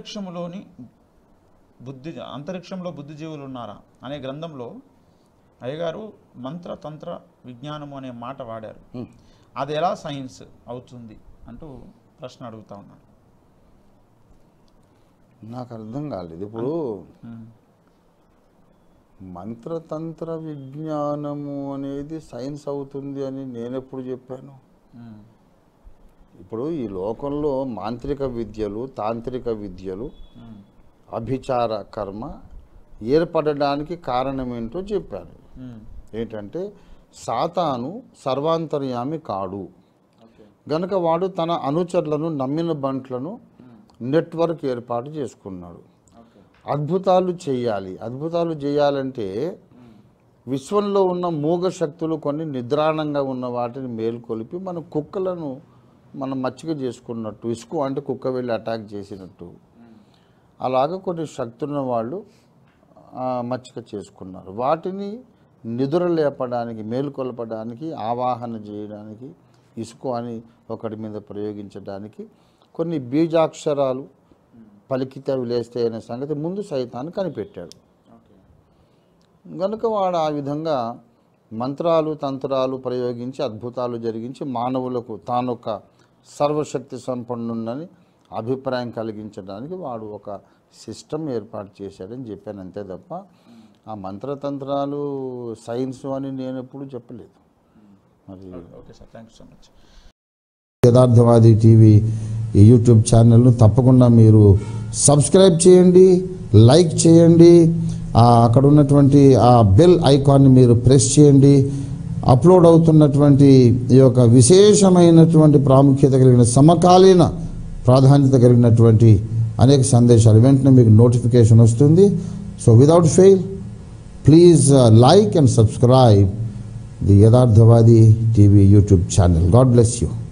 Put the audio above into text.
అంతరిక్షంలోని బుద్ధి అంతరిక్షంలో బుద్ధిజీవులు ఉన్నారా అనే గ్రంథంలో అయ్యగారు మంత్ర తంత్ర విజ్ఞానము అనే మాట వాడారు Hmm. అది ఎలా సైన్స్ అవుతుంది అంటూ ప్రశ్న అడుగుతా ఉన్నాను నాకు అర్థం కాలేదు ఇప్పుడు Hmm. మంత్రతంత్ర విజ్ఞానము అనేది సైన్స్ అవుతుంది అని నేను ఎప్పుడు చెప్పాను Hmm. ఇప్పుడు ఈ లోకంలో మాంత్రిక విద్యలు తాంత్రిక విద్యలు Hmm. అభిచార కర్మ ఏర్పడడానికి కారణం ఏంటో చెప్పాను Hmm. ఏంటంటే సాతాను సర్వాంతర్యామి కాడు Okay. గనుక వాడు తన అనుచరులను నమ్మిన బంట్లను నెట్వర్క్ ఏర్పాటు చేసుకున్నాడు Okay. అద్భుతాలు చేయాలి అద్భుతాలు చేయాలంటే విశ్వంలో ఉన్న మూగ శక్తులు కొన్ని నిద్రాణంగా ఉన్న వాటిని మేల్కొలిపి మన కుక్కలను మనం మచ్చిక చేసుకున్నట్టు ఇసుకు అంటే కుక్క వెళ్ళి అటాక్ చేసినట్టు అలాగ కొన్ని శక్తున్న వాళ్ళు ఆ, మచ్చిక చేసుకున్నారు వాటిని నిద్ర లేపడానికి మేలుకొల్పడానికి ఆవాహన చేయడానికి ఇసుక అని ఒకటి మీద ప్రయోగించడానికి కొన్ని బీజాక్షరాలు పలికితే అవి లేస్తాయి అనే సంగతి ముందు సైతాన్ని కనిపెట్టాడు Okay. గనుక వాడు ఆ విధంగా మంత్రాలు తంత్రాలు ప్రయోగించి అద్భుతాలు జరిగించి మానవులకు తానొక సర్వశక్తి సంపన్నుండని అభిప్రాయం కలిగించడానికి వాడు ఒక సిస్టమ్ ఏర్పాటు చేశాడని చెప్పాను అంతే తప్ప ఆ మంత్రతంత్రాలు సైన్స్ అని నేను ఎప్పుడు చెప్పలేదు మరి okay sir thank you so much Yatharthavadi TV ఈ యూట్యూబ్ ఛానల్ను తప్పకుండా మీరు సబ్స్క్రైబ్ చేయండి లైక్ చేయండి ఆ అక్కడ ఉన్నటువంటి ఆ బెల్ ఐకాన్ని మీరు ప్రెస్ చేయండి అప్లోడ్ అవుతున్నటువంటి ఈ యొక్క విశేషమైనటువంటి ప్రాముఖ్యత కలిగిన సమకాలీన ప్రాధాన్యత కలిగినటువంటి అనేక సందేశాలు వెంటనే మీకు నోటిఫికేషన్ వస్తుంది so without fail please like and subscribe the Yatharthavadi TV YouTube channel God bless you